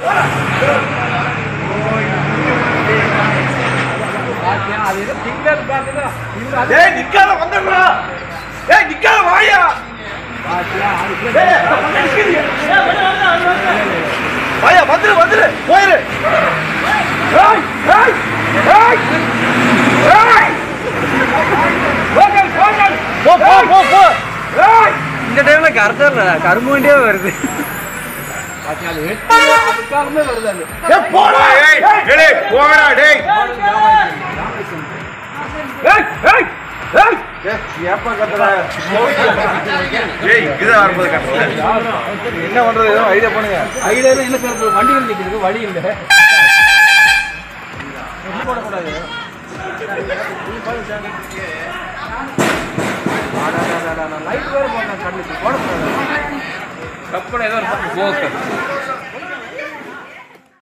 ஏய் நிக்காத வந்துடுறா ஏய் நிக்காத வாயா ஏய், வாயா வந்துரு வந்துரு போயிரு ஏய் ஏய் ஏய் ஏய் போகல் போகல் போ போ போ போ ஏய் இந்த டைம்ல கருத்தர் கரும்பு வண்டியே வருது ஏய் போடா ஏய் டேய் போங்கடா டேய் ஏய் ஏய் ஏய் ஏப்பா கத்துறா ஏய் இத வரும்போது கத்துற என்ன பண்றது ஏதோ ஐடியா பண்ணுங்க ஐடியா என்ன சார் வண்டிகள் நிற்கிறது வழி இல்லை லைட் வேறு போட்டேன் கண்ணுக்கு போடக்கூடாது கப்பனை ஏதோ ஒரு போக்கு